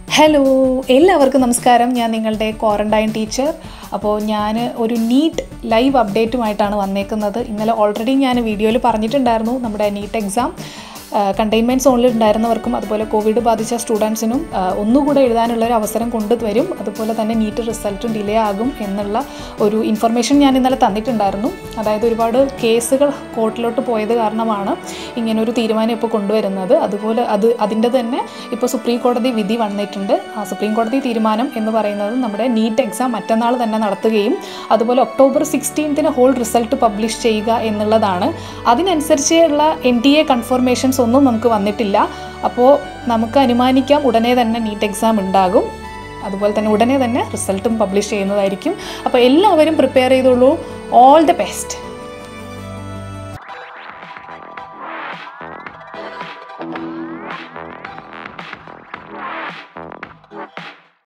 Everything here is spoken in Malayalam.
ഹലോ എല്ലാവർക്കും നമസ്കാരം ഞാൻ നിങ്ങളുടെ ക്വാറൻറ്റൈൻ ടീച്ചർ അപ്പോൾ ഞാൻ ഒരു നീറ്റ് ലൈവ് അപ്ഡേറ്റുമായിട്ടാണ് വന്നേക്കുന്നത് ഇന്നലെ ഓൾറെഡി ഞാൻ വീഡിയോയിൽ പറഞ്ഞിട്ടുണ്ടായിരുന്നു നമ്മുടെ നീറ്റ് എക്സാം കണ്ടെയ്ൻമെൻറ്റ് സോണിൽ ഉണ്ടായിരുന്നവർക്കും അതുപോലെ കോവിഡ് ബാധിച്ച സ്റ്റുഡൻസിനും ഒന്നുകൂടെ എഴുതാനുള്ള ഒരു അവസരം കൊണ്ടുവരും അതുപോലെ തന്നെ നീറ്റ് റിസൾട്ടും ഡിലേ ആകും എന്നുള്ള ഒരു ഇൻഫർമേഷൻ ഞാൻ ഇന്നലെ തന്നിട്ടുണ്ടായിരുന്നു അതായത് ഒരുപാട് കേസുകൾ കോർട്ടിലോട്ട് പോയത് കാരണമാണ് ഇങ്ങനൊരു തീരുമാനം ഇപ്പോൾ കൊണ്ടുവരുന്നത് അതുപോലെ അത് അതിൻ്റെ തന്നെ ഇപ്പോൾ സുപ്രീം കോടതി വിധി വന്നിട്ടുണ്ട് ആ സുപ്രീം കോടതി തീരുമാനം എന്ന് പറയുന്നത് നമ്മുടെ നീറ്റ് എക്സാം മറ്റന്നാൾ തന്നെ നടത്തുകയും അതുപോലെ ഒക്ടോബർ സിക്സ്റ്റീൻത്തിന് ഹോൾ റിസൾട്ട് പബ്ലിഷ് ചെയ്യുക എന്നുള്ളതാണ് അതിനനുസരിച്ചുള്ള എൻ ഡി എ കൺഫർമേഷൻസ് ഒന്നും നമുക്ക് വന്നിട്ടില്ല അപ്പോൾ നമുക്ക് അനുമാനിക്കാം ഉടനെ തന്നെ നീറ്റ് എക്സാം ഉണ്ടാകും അതുപോലെ തന്നെ ഉടനെ തന്നെ റിസൾട്ടും പബ്ലിഷ് ചെയ്യുന്നതായിരിക്കും അപ്പോൾ എല്ലാവരും പ്രിപ്പയർ ചെയ്തോളൂ ഓൾ ദ ബെസ്റ്റ്